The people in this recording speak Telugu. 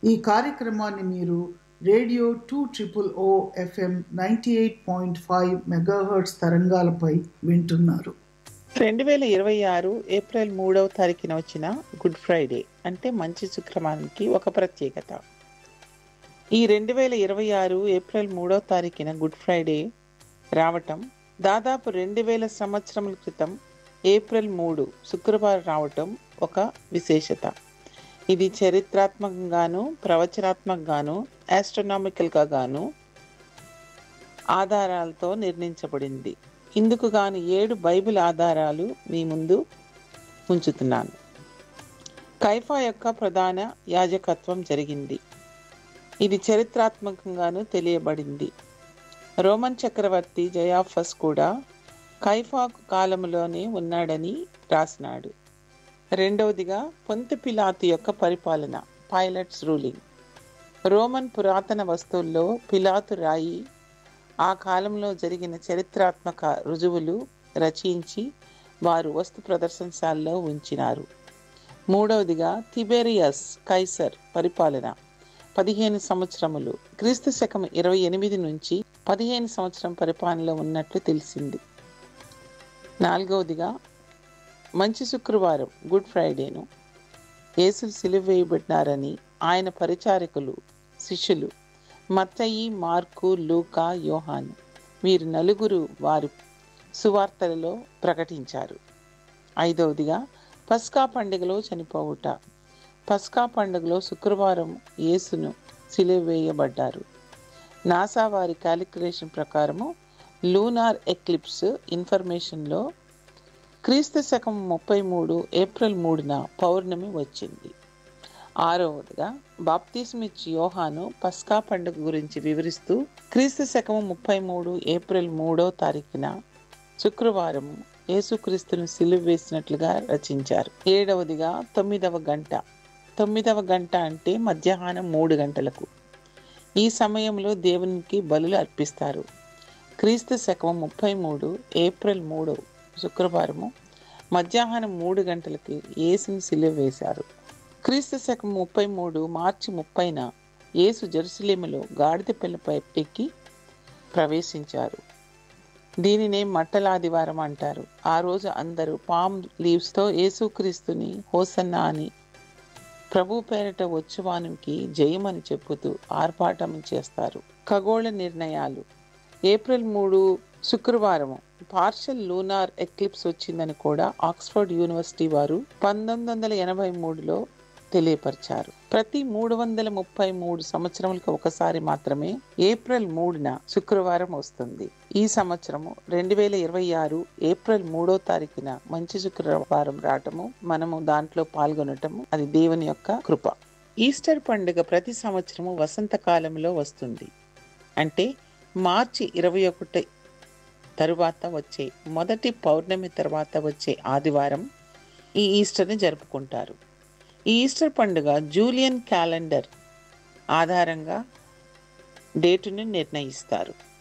ఈ కార్యక్రమాన్ని మీరు radio two triple O FM ninety eight point five megahertz తరంగాలపై వింటున్నారు రెండు వేల ఇరవై ఆరు ఏప్రిల్ మూడవ తారీఖున వచ్చిన గుడ్ ఫ్రైడే అంటే మంచి శుక్రవారానికి ఒక ప్రత్యేకత ఈ రెండు వేల ఇరవై ఆరు ఏప్రిల్ మూడవ తారీఖున గుడ్ ఫ్రైడే రావటం దాదాపు రెండు వేల సంవత్సరముల క్రితం ఏప్రిల్ మూడు శుక్రవారం రావటం ఒక విశేషత ఇది చరిత్రాత్మకంగాను ప్రవచనాత్మకంగాను ఆస్ట్రనామికల్గా గాను ఆధారాలతో నిర్ణయించబడింది ఇందుకు గాను ఏడు బైబిల్ ఆధారాలు మీ ముందు ఉంచుతున్నాను కైఫా యొక్క ప్రధాన యాజకత్వం జరిగింది ఇది చరిత్రాత్మకంగాను తెలియబడింది రోమన్ చక్రవర్తి జయాఫస్ కూడా కైఫా కాలంలోనే ఉన్నాడని రాసినాడు రెండవదిగా పొంతి పిలాతు యొక్క పరిపాలన పైలట్స్ రూలింగ్ రోమన్ పురాతన వస్తువుల్లో పిలాతు రాయి ఆ కాలంలో జరిగిన చరిత్రాత్మక రుజువులు రచించి వారు వస్తు ప్రదర్శనశాలలో ఉంచినారు మూడవదిగా తిబేరియస్ కైసర్ పరిపాలన పదిహేను సంవత్సరములు క్రీస్తు శకం ఇరవై ఎనిమిది నుంచి పదిహేను సంవత్సరం పరిపాలనలో ఉన్నట్లు తెలిసింది నాలుగవదిగా మంచి శుక్రవారం గుడ్ ఫ్రైడేను యేసులు సిలువ వేయబడినారని ఆయన పరిచారకులు శిష్యులు మత్తయి మార్కు లూకా యోహాను వీరు నలుగురు వారి సువార్తలలో ప్రకటించారు ఐదవదిగా పస్కా పండుగలో చనిపోవుట పస్కా పండుగలో శుక్రవారం యేసును సిలువ వేయబడ్డారు నాసా వారి క్యాలిక్యులేషన్ ప్రకారము లూనార్ ఎక్లిప్స్ ఇన్ఫర్మేషన్లో క్రీస్తు శకం ముప్పై మూడు ఏప్రిల్ మూడున పౌర్ణమి వచ్చింది ఆరవదిగా బాప్తిస్మిచ్ యోహాను పస్కా పండుగ గురించి వివరిస్తూ క్రీస్తు శకము ముప్పై మూడు ఏప్రిల్ మూడో తారీఖున శుక్రవారం యేసుక్రీస్తును సిలువ వేసినట్లుగా రచించారు ఏడవదిగా తొమ్మిదవ గంట తొమ్మిదవ గంట అంటే మధ్యాహ్నం మూడు గంటలకు ఈ సమయంలో దేవునికి బలులు అర్పిస్తారు క్రీస్తు శకం ముప్పై మూడు ఏప్రిల్ మూడు శుక్రవారము మధ్యాహ్నం మూడు గంటలకి యేసుని సిలువ వేశారు క్రీస్తు శకం ముప్పై మూడు మార్చి ముప్పైన యేసు జెరూసలేములో గాడిద పిల్లపై ఎక్కి ప్రవేశించారు దీనినే మట్టలాదివారం అంటారు ఆ రోజు అందరూ పామ్ లీవ్స్తో యేసుక్రీస్తుని హోసన్నా అని ప్రభు పేరిట వచ్చువానికి జయమని చెప్పుతూ ఆర్భాటం చేస్తారు ఖగోళ నిర్ణయాలు ఏప్రిల్ మూడు శుక్రవారం పార్షల్ లూనార్ ఎక్లిప్స్ వచ్చిందని కూడా ఆక్స్ఫర్డ్ యూనివర్సిటీ వారు పంతొమ్మిది వందల ఎనభై మూడులో తెలియపరిచారు ప్రతి మూడు వందల ముప్పై మూడు సంవత్సరములకు ఒకసారి మాత్రమే ఏప్రిల్ మూడున శుక్రవారం వస్తుంది ఈ సంవత్సరము రెండు వేల ఇరవై ఆరు ఏప్రిల్ మూడో తారీఖున మంచి శుక్రవారం రావటము మనము దాంట్లో పాల్గొనటము అది దేవుని యొక్క కృప ఈస్టర్ పండుగ ప్రతి సంవత్సరము వసంతకాలంలో వస్తుంది అంటే మార్చి ఇరవై ఒకటి తరువాత వచ్చే మొదటి పౌర్ణమి తర్వాత వచ్చే ఆదివారం ఈ ఈస్టర్ని జరుపుకుంటారు ఈ ఈస్టర్ పండుగ జూలియన్ క్యాలెండర్ ఆధారంగా డేటును నిర్ణయిస్తారు